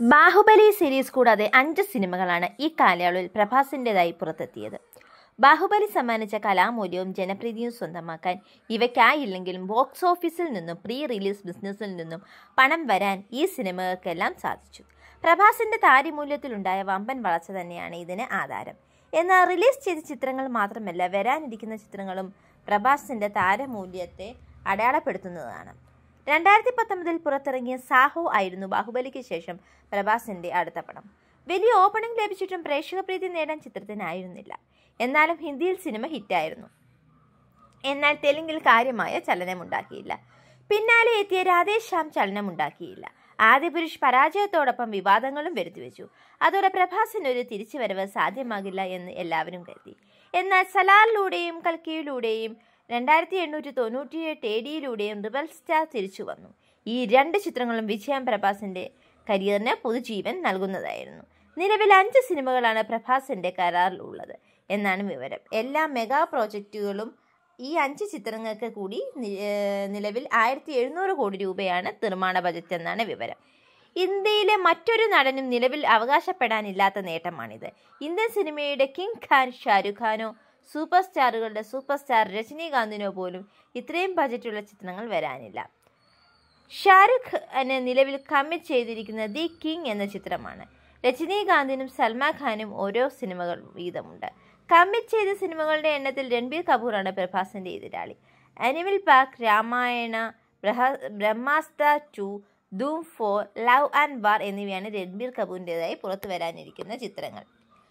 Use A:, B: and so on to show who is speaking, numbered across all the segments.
A: Baahubali series കൂടാതെ അഞ്ച് സിനിമകളാണ് ഈ കാലയളവിൽ പ്രഭാസിൻ്റെതായി പുറത്തെത്തിയത് ബാഹുബലി സമ്മാനിച്ച കലാമൂല്യവും ജനപ്രീതിയും സ്വന്തമാക്കാൻ ഇവയ്ക്കായില്ലെങ്കിലും ബോക്സ് ഓഫീസിൽ നിന്നും പ്രീ റിലീസ് ബിസിനസ്സിൽ നിന്നും പണം വരാൻ ഈ സിനിമകൾക്കെല്ലാം സാധിച്ചു പ്രഭാസിന്റെ താരിമൂല്യത്തിലുണ്ടായ വമ്പൻ വളർച്ച തന്നെയാണ് ഇതിന് ആധാരം എന്നാൽ റിലീസ് ചെയ്ത ചിത്രങ്ങൾ മാത്രമല്ല വരാനിരിക്കുന്ന ചിത്രങ്ങളും പ്രഭാസിന്റെ താരമൂല്യത്തെ അടയാളപ്പെടുത്തുന്നതാണ് രണ്ടായിരത്തി പത്തൊമ്പതിൽ പുറത്തിറങ്ങിയ സാഹോ ആയിരുന്നു ബാഹുബലിക്ക് ശേഷം പ്രഭാസിന്റെ അടുത്ത പടം വലിയ ഓപ്പണിംഗ് ലഭിച്ചിട്ടും പ്രേക്ഷകപ്രീതി നേടാൻ ചിത്രത്തിനായിരുന്നില്ല എന്നാലും ഹിന്ദിയിൽ സിനിമ ഹിറ്റായിരുന്നു എന്നാൽ തെലുങ്കിൽ കാര്യമായ ചലനമുണ്ടാക്കിയില്ല പിന്നാലെ എത്തിയ രാധേശ്യാം ചലനമുണ്ടാക്കിയില്ല ആദിപുരുഷ് പരാജയത്തോടൊപ്പം വിവാദങ്ങളും വരുത്തിവെച്ചു അതോടെ പ്രഭാസിന് ഒരു തിരിച്ചുവരവ് സാധ്യമാകില്ല എന്ന് എല്ലാവരും കരുതി എന്നാൽ സലാറിലൂടെയും കൽക്കിയിലൂടെയും രണ്ടായിരത്തി എണ്ണൂറ്റി തൊണ്ണൂറ്റിയെട്ട് എ ഡിയിലൂടെയും റിബൽ സ്റ്റാർ തിരിച്ചു വന്നു ഈ രണ്ട് ചിത്രങ്ങളും വിജയം പ്രഭാസിന്റെ കരിയറിന് പുതുജീവൻ നൽകുന്നതായിരുന്നു നിലവിൽ അഞ്ച് സിനിമകളാണ് പ്രഭാസിന്റെ കരാറിലുള്ളത് എന്നാണ് വിവരം എല്ലാ മെഗാ പ്രോജക്റ്റുകളും ഈ അഞ്ച് ചിത്രങ്ങൾക്ക് കൂടി നി- ഏഹ് നിലവിൽ ആയിരത്തി എഴുന്നൂറ് കോടി രൂപയാണ് നിർമ്മാണ ബജറ്റ് എന്നാണ് വിവരം ഇന്ത്യയിലെ മറ്റൊരു നടനും നിലവിൽ അവകാശപ്പെടാനില്ലാത്ത നേട്ടമാണിത് ഇന്ത്യൻ സിനിമയുടെ കിങ് ഖാൻ ഷാരുഖ് ഖാനോ സൂപ്പർ സ്റ്റാറുകളുടെ സൂപ്പർ സ്റ്റാർ രജനീകാന്തിനോ പോലും ഇത്രയും ബജറ്റുള്ള ചിത്രങ്ങൾ വരാനില്ല ഷാരുഖ് ഖാന് നിലവിൽ കമ്മിറ്റ് ചെയ്തിരിക്കുന്ന ദി കിങ് എന്ന ചിത്രമാണ് രജനീകാന്തിനും സൽമാൻ ഖാനും ഓരോ സിനിമകൾ വീതമുണ്ട് കമ്മിറ്റ് ചെയ്ത സിനിമകളുടെ എണ്ണത്തിൽ രൺബീർ കപൂറാണ് പ്രഭാസിന്റെ എതിരാളി അനിമൽ പാർക്ക് രാമായണ ബ്രഹ- Brahmastra two Dhoom four Love and War എന്നിവയാണ് രൺബീർ കപൂറിൻ്റെതായി പുറത്തു വരാനിരിക്കുന്ന ചിത്രങ്ങൾ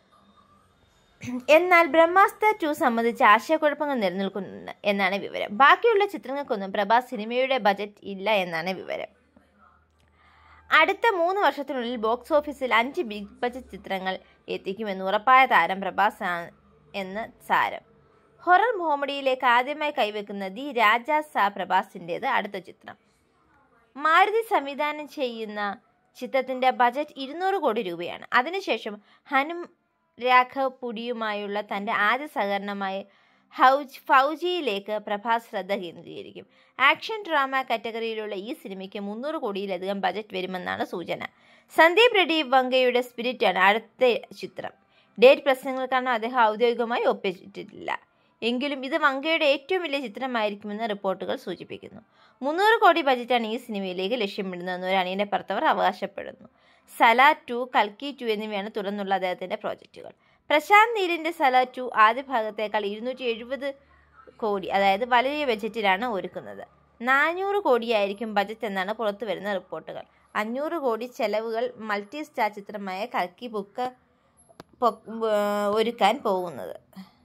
A: എന്നാൽ ബ്രഹ്മാസ്ത്ര ടു സംബന്ധിച്ച് ആശയക്കുഴപ്പങ്ങൾ നിലനിൽക്കുന്നുണ്ട് എന്നാണ് വിവരം ബാക്കിയുള്ള ചിത്രങ്ങൾക്കൊന്നും പ്രഭാസ് സിനിമയുടെ ബജറ്റ് ഇല്ല എന്നാണ് വിവരം അടുത്ത മൂന്ന് വർഷത്തിനുള്ളിൽ ബോക്സ് ഓഫീസിൽ അഞ്ച് ബിഗ് ബജറ്റ് ചിത്രങ്ങൾ എത്തിക്കുമെന്ന് ഉറപ്പായ താരം പ്രഭാസ് ആണ് എന്ന് സാരം ഹൊറർ കോമഡിയിലേക്ക് ആദ്യമായി കൈവെക്കുന്ന ദി രാജ സാ പ്രഭാസിൻ്റേത് അടുത്ത ചിത്രം മാരുതി സംവിധാനം ചെയ്യുന്ന ചിത്രത്തിന്റെ ബജറ്റ് ഇരുന്നൂറ് കോടി രൂപയാണ് അതിനുശേഷം ഹനും രാഘവ് പുടിയുമായുള്ള തന്റെ ആദ്യ സഹകരണമായ ഹൗജ് ഫൗജിയിലേക്ക് പ്രഭാസ് ശ്രദ്ധ കേന്ദ്രീകരിക്കും ആക്ഷൻ ഡ്രാമ കാറ്റഗറിയിലുള്ള ഈ സിനിമയ്ക്ക് മുന്നൂറ് കോടിയിലധികം ബജറ്റ് വരുമെന്നാണ് സൂചന സന്ദീപ് റെഡ്ഡി വങ്കയുടെ സ്പിരിറ്റാണ് അടുത്ത ചിത്രം ഡേറ്റ് പ്രശ്നങ്ങൾ കാരണം അദ്ദേഹം ഔദ്യോഗികമായി ഒപ്പിച്ചിട്ടില്ല എങ്കിലും ഇത് വങ്കയുടെ ഏറ്റവും വലിയ ചിത്രമായിരിക്കുമെന്ന് റിപ്പോർട്ടുകൾ സൂചിപ്പിക്കുന്നു മുന്നൂറ് കോടി ബജറ്റാണ് ഈ സിനിമയിലേക്ക് ലക്ഷ്യമിടുന്നതെന്ന് ഒരു അണിയനെ പുറത്തവർ അവകാശപ്പെടുന്നു സല ടു കൽക്കി ടു എന്നിവയാണ് തുടർന്നുള്ള അദ്ദേഹത്തിന്റെ പ്രോജക്റ്റുകൾ പ്രശാന്ത് നീലിന്റെ സല ടു ആദ്യ ഭാഗത്തേക്കാൾ ഇരുന്നൂറ്റി എഴുപത് കോടി അതായത് വലിയ ബജറ്റിലാണ് ഒരുക്കുന്നത് നാനൂറ് കോടിയായിരിക്കും ബജറ്റ് എന്നാണ് പുറത്തു വരുന്ന റിപ്പോർട്ടുകൾ അഞ്ഞൂറ് കോടി ചെലവുകൾ മൾട്ടി സ്റ്റാർ ചിത്രമായ കൽക്കി ബുക്ക് പൊ- ഒരുക്കാൻ പോകുന്നത്